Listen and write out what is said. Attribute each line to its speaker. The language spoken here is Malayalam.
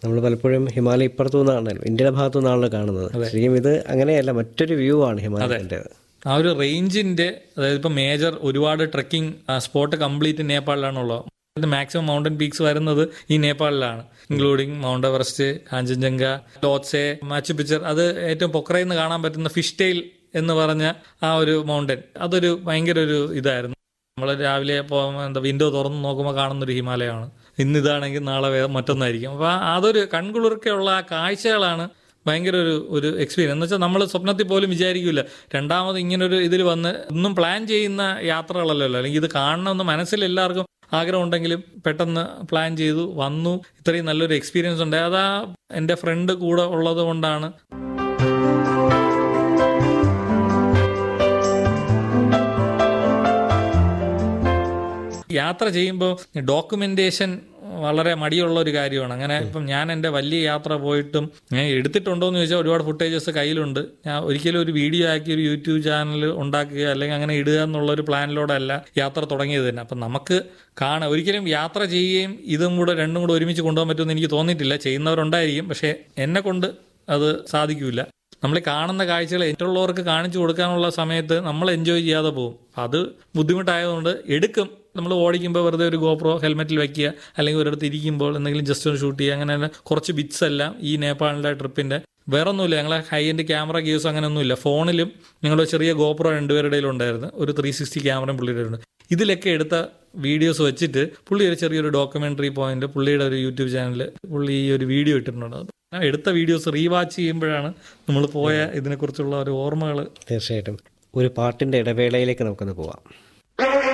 Speaker 1: നമ്മൾ പലപ്പോഴും ഹിമാലയ ഇപ്പുറത്തു നിന്നാണല്ലോ ഇന്ത്യയുടെ ഭാഗത്തു നിന്നാണല്ലോ കാണുന്നത് ശരിക്കും ഇത് അങ്ങനെയല്ല മറ്റൊരു വ്യൂ ആണ് ഹിമാലയത്തിൻ്റെത്
Speaker 2: ആ ഒരു റേഞ്ചിന്റെ അതായത് ഇപ്പൊ മേജർ ഒരുപാട് ട്രക്കിംഗ് സ്പോട്ട് കംപ്ലീറ്റ് നേപ്പാളിലാണുള്ളത് മാക്സിമം മൗണ്ടൻ പീക്സ് വരുന്നത് ഈ നേപ്പാളിലാണ് including mount Everest Kanchenjunga Lhotse Machapuchare അത് ഏറ്റവും പൊക്രയിൽ നിന്ന് കാണാൻ പറ്റുന്ന ഫിഷ് ടെയിൽ എന്ന് പറഞ്ഞ ആ ഒരു മൗണ്ടൻ അതൊരു ഭയങ്കര ഒരു ഇതായിരുന്നു നമ്മൾ രാവിലെ പോകുമ്പോൾ എന്താ വിൻഡോ തുറന്ന് നോക്കുമ്പോൾ കാണുന്ന ഒരു ഹിമാലയമാണ് ഇന്ന് ഇതാണെങ്കിൽ നാളെ വേ- മറ്റൊന്നായിരിക്കും അപ്പോൾ അതൊരു കൺകുളിർക്കെയുള്ള ആ കാഴ്ചകളാണ് ഭയങ്കര ഒരു ഒരു എക്സ്പീരിയൻസ് എന്ന് വെച്ചാൽ നമ്മൾ സ്വപ്നത്തിൽ പോലും വിചാരിക്കില്ല രണ്ടാമത് ഇങ്ങനൊരു ഇതിൽ വന്ന് ഒന്നും പ്ലാൻ ചെയ്യുന്ന യാത്രകളല്ലല്ലോ അല്ലെങ്കിൽ ഇത് കാണണമെന്ന് മനസ്സിൽ എല്ലാവർക്കും ആഗ്രഹം ഉണ്ടെങ്കിലും പെട്ടെന്ന് പ്ലാൻ ചെയ്തു വന്നു ഇത്രയും നല്ലൊരു എക്സ്പീരിയൻസ് ഉണ്ട് അതാ എൻ്റെ ഫ്രണ്ട് കൂടെ ഉള്ളത് കൊണ്ടാണ് യാത്ര ചെയ്യുമ്പോൾ ഡോക്യുമെന്റേഷൻ വളരെ മടിയുള്ള ഒരു കാര്യമാണ് അങ്ങനെ ഇപ്പം ഞാൻ എൻ്റെ വലിയ യാത്ര പോയിട്ടും ഞാൻ എടുത്തിട്ടുണ്ടോ എന്ന് ചോദിച്ചാൽ ഒരുപാട് ഫുട്ടേജസ് കയ്യിലുണ്ട് ഞാൻ ഒരിക്കലും ഒരു വീഡിയോ ആക്കി ഒരു യൂട്യൂബ് ചാനൽ ഉണ്ടാക്കുക അല്ലെങ്കിൽ അങ്ങനെ ഇടുക എന്നുള്ള ഒരു പ്ലാനിലൂടെയല്ല യാത്ര തുടങ്ങിയത് തന്നെ അപ്പം നമുക്ക് കാണാം ഒരിക്കലും യാത്ര ചെയ്യുകയും ഇതും കൂടെ രണ്ടും കൂടെ ഒരുമിച്ച് കൊണ്ടുപോകാൻ പറ്റുമെന്ന് എനിക്ക് തോന്നിയിട്ടില്ല ചെയ്യുന്നവരുണ്ടായിരിക്കും പക്ഷേ എന്നെ കൊണ്ട് അത് സാധിക്കില്ല നമ്മൾ ഈ കാണുന്ന കാഴ്ചകൾ മറ്റുള്ളവർക്ക് കാണിച്ചു കൊടുക്കാനുള്ള സമയത്ത് നമ്മൾ എൻജോയ് ചെയ്യാതെ പോകും അത് ബുദ്ധിമുട്ടായതുകൊണ്ട് എടുക്കും നമ്മൾ ഓടിക്കുമ്പോൾ വെറുതെ ഒരു ഗോപ്രോ ഹെൽമെറ്റിൽ വെക്കുക അല്ലെങ്കിൽ ഒരിടത്ത് ഇരിക്കുമ്പോൾ എന്തെങ്കിലും ജസ്റ്റ് ഒന്ന് ഷൂട്ട് ചെയ്യുക അങ്ങനെ തന്നെ കുറച്ച് ബിറ്റ്സ് എല്ലാം ഈ നേപ്പാളിൻ്റെ ട്രിപ്പിൻ്റെ വേറെ ഒന്നുമില്ല ഞങ്ങളെ ഹൈ എൻഡ് ക്യാമറ ഗീവ്സ് അങ്ങനെ ഒന്നുമില്ല ഫോണിലും ഞങ്ങളുടെ ചെറിയ ഗോപ്രോ രണ്ടുപേരുടെ ഉണ്ടായിരുന്നു ഒരു ത്രീ സിക്സ്റ്റി ക്യാമറയും പുള്ളിയുടെ ഉണ്ട് ഇതിലൊക്കെ എടുത്ത വീഡിയോസ് വെച്ചിട്ട് പുള്ളി ഒരു ചെറിയൊരു ഡോക്യുമെന്ററി പോയിന്റ് പുള്ളിയുടെ ഒരു യൂട്യൂബ് ചാനലിൽ പുള്ളി ഈ ഒരു വീഡിയോ ഇട്ടിട്ടുണ്ട് ആ എടുത്ത വീഡിയോസ് റീവാച്ച് ചെയ്യുമ്പോഴാണ് നമ്മൾ പോയ ഇതിനെക്കുറിച്ചുള്ള ഒരു ഓർമ്മകൾ
Speaker 1: തീർച്ചയായിട്ടും ഒരു പാട്ടിൻ്റെ ഇടവേളയിലേക്ക് നമുക്കൊന്ന് പോവാം